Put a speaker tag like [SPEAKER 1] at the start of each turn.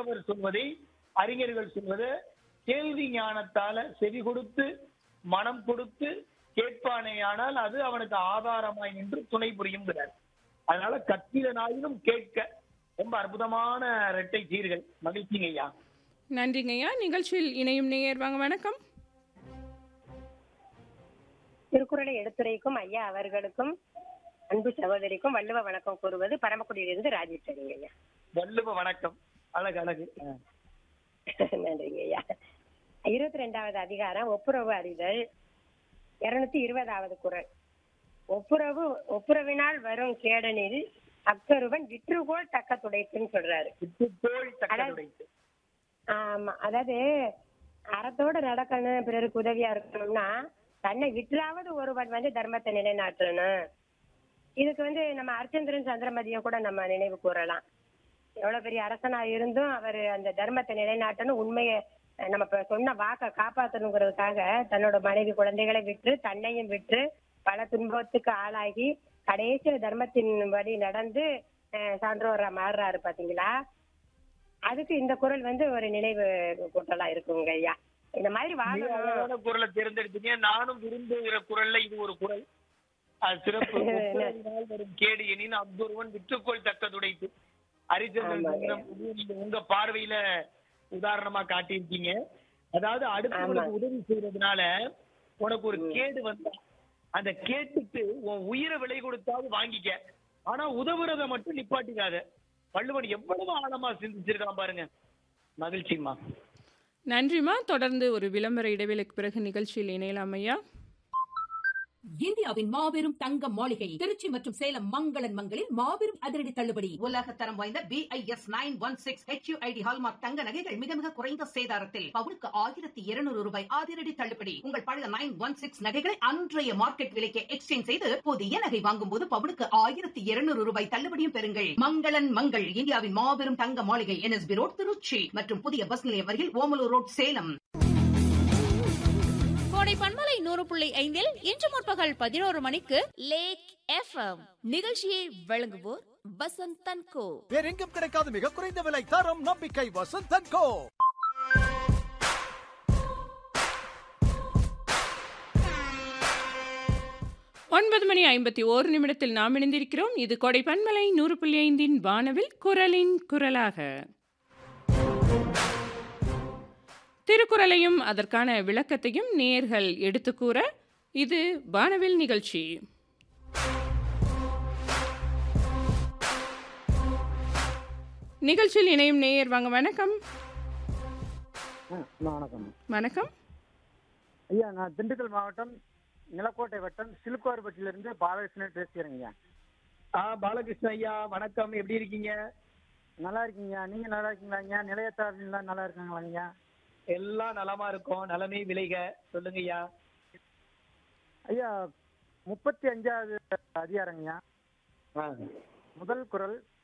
[SPEAKER 1] மூலவர் சொல்வதை அறிஞர்கள் சொல்வது கேள்வி ஞானத்தால செவி கொடுத்து மனம் கொடுத்து கேட்பானேயானால் அது அவனுக்கு ஆதாரமாய் நின்று துணை புரியுங்கிறார் அதனால கத்திரனாயினும் கேட்க ரொம்ப அற்புதமான இரட்டை சீர்கள் மகிழ்ச்சிங்க ஐயா
[SPEAKER 2] நன்றிங்க ஐயா நிகழ்ச்சியில் இணையும் நேயர் வாங்க வணக்கம்
[SPEAKER 3] திருக்குறளை எடுத்துரைக்கும் ஐயா அவர்களுக்கும் அன்பு சகோதரிக்கும் வள்ளுவ வணக்கம் கூறுவது பரமக்குடியிலிருந்து ராஜேஸ்வரிங்க ஐயா
[SPEAKER 1] வள்ளுவ வணக்கம் அழகு அழகு ஆ.
[SPEAKER 3] நன்றிங்க ஐயா இருபத்தி ரெண்டாவது அதிகாரம் ஒப்புரவு அறிதல் இருநூத்தி இருபதாவது குறள் ஒப்புரவு ஒப்புரவினால் வரும் கேடனில் அக்கருவன் விற்றுகோள் தக்க துடைத்துன்னு சொல்றாரு
[SPEAKER 1] விட்டுத்தோள் தக்கதுடைத்து
[SPEAKER 3] ஆமா அதாவது அறத்தோட நடக்கணும் பிறருக்கு உதவியா இருக்கணும்னா தன்னை விற்றாவது ஒருவன் வந்து தர்மத்தை நிலைநாட்டணும் இதுக்கு வந்து நம்ம அர்ச்சந்திரன் சந்திரமதியம் கூட நம்ம நினைவு கூறலாம் எவ்வளவு பெரிய அரசனா இருந்தும் அவர் அந்த தர்மத்தை நிலைநாட்டணும் உண்மையை அஹ், நம்ம இப்ப சொன்ன வாக்க காப்பாத்தணுங்கிறதுக்காக தன்னோட மனைவி குழந்தைகளை விற்று தன்னையும் விற்று பல துன்பத்துக்கு ஆளாகி கடைசியில தர்மத்தின் வழி நடந்து அஹ், சான்றோரா மாறுறாரு பாத்தீங்களா அதுக்கு இந்த குரல் வந்து ஒரு நினைவு கூட்டலா இருக்குங்க ஐயா இந்த மாதிரி
[SPEAKER 1] மிக
[SPEAKER 3] வாழணும்
[SPEAKER 1] அழகான குரலை தேர்ந்தெடுத்தீங்க நானும் விரும்புகிற குரல்ல இது ஒரு குரல் அது சிறப்பு ஒப்புரவினால் வரும் கேடு எனின் அப்துருவன் விற்றுக்கோள் தக்கதுடைத்து ஹரிச்சந்திரன்
[SPEAKER 3] ஆமாங்க.
[SPEAKER 1] சந்திரன் நீங்க உங்க பார்வையில உதாரணமா காட்டியிருக்கீங்க அதாவது அடுத்தவங்களுக்கு உதவி செய்யறதுனால உனக்கு ஒரு கேடு வந்தா அந்த கேட்டுக்கு உன் உயிரை விலை கொடுத்தாவது வாங்கிக்க ஆனா உதவுறத மட்டும் நிப்பாட்டிக்காத வள்ளுவன் எவ்வளவு ஆழமா சிந்திச்சிருக்கான் பாருங்க மகிழ்ச்சிமா
[SPEAKER 2] நன்றிமா தொடர்ந்து ஒரு விளம்பர இடைவேளைக்கு பிறகு நிகழ்ச்சியில் இணையலாம் ஐயா
[SPEAKER 4] இந்தியாவின் மாபெரும் தங்க மாளிகை திருச்சி மற்றும் சேலம் மங்களன் மங்களில் மாபெரும் அதிரடி தள்ளுபடி உலக தரம் வாய்ந்த BIS nine one six HUID hallmark தங்க நகைகள் மிக மிக குறைந்த சேதாரத்தில் பவுனுக்கு ஆயிரத்தி இருநூறு ரூபாய் அதிரடி தள்ளுபடி உங்கள் பழைய நைன் ஒன் சிக்ஸ் நகைகளை அன்றைய மார்க்கெட் விலைக்கு எக்ஸ்சேஞ்ச் செய்து புதிய நகை வாங்கும் போது பவுனுக்கு ஆயிரத்தி இருநூறு ரூபாய் தள்ளுபடியும் பெறுங்கள் மங்களன் மங்கள் இந்தியாவின் மாபெரும் தங்க மாளிகை என்எஸ்பி ரோட் திருச்சி மற்றும் புதிய பஸ் நிலையம் அருகில் ஓமலூர் ரோட் சேலம்
[SPEAKER 5] கோடை பண்பலை நூறு புள்ளி ஐந்தில் இன்று முற்பகல் பதினோரு மணிக்கு லேக் எஃப்எம் நிகழ்ச்சியை வழங்குவோர் வசந்த் தன்கோ
[SPEAKER 6] வேறெங்கும் கிடைக்காத மிக குறைந்த விலை தரம் நம்பிக்கை வசந்தன் கோ
[SPEAKER 2] ஒன்பது மணி ஐம்பத்தி ஓரு நிமிடத்தில் நாம் இணைந்திருக்கிறோம் இது கொடை பன்மலை நூறு புள்ளி ஐந்தின் வானவில் குரலின் குரலாக திருக்குறளையும் அதற்கான விளக்கத்தையும் நேர்கள் எடுத்து கூற இது வானவில் நிகழ்ச்சி நிகழ்ச்சியில் இணையும் நேயர் வாங்க வணக்கம்
[SPEAKER 7] வணக்கம்
[SPEAKER 2] வணக்கம்
[SPEAKER 7] ஐயா நான் திண்டுக்கல் மாவட்டம் நிலக்கோட்டை வட்டம் சிலுக்குவார்பட்டியிலிருந்து பாலகிருஷ்ணன் பேசுகிறேங்க ஐயா
[SPEAKER 1] ஆ பாலகிருஷ்ண ஐயா வணக்கம் எப்படி இருக்கீங்க
[SPEAKER 7] நல்லா இருக்கீங்க நீங்க நல்லா இருக்கீங்களா ஐயா நிலையத்தாளர்கள்லாம் நல்லா இருக்காங்களா ஐயா
[SPEAKER 1] எல்லாம் நலமா இருக்கோம் நலமே விளைக சொல்லுங்க ஐயா
[SPEAKER 7] ஐயா முப்பத்தி அஞ்சாவது அதிகாரங்க ஐயா முதல் குரல்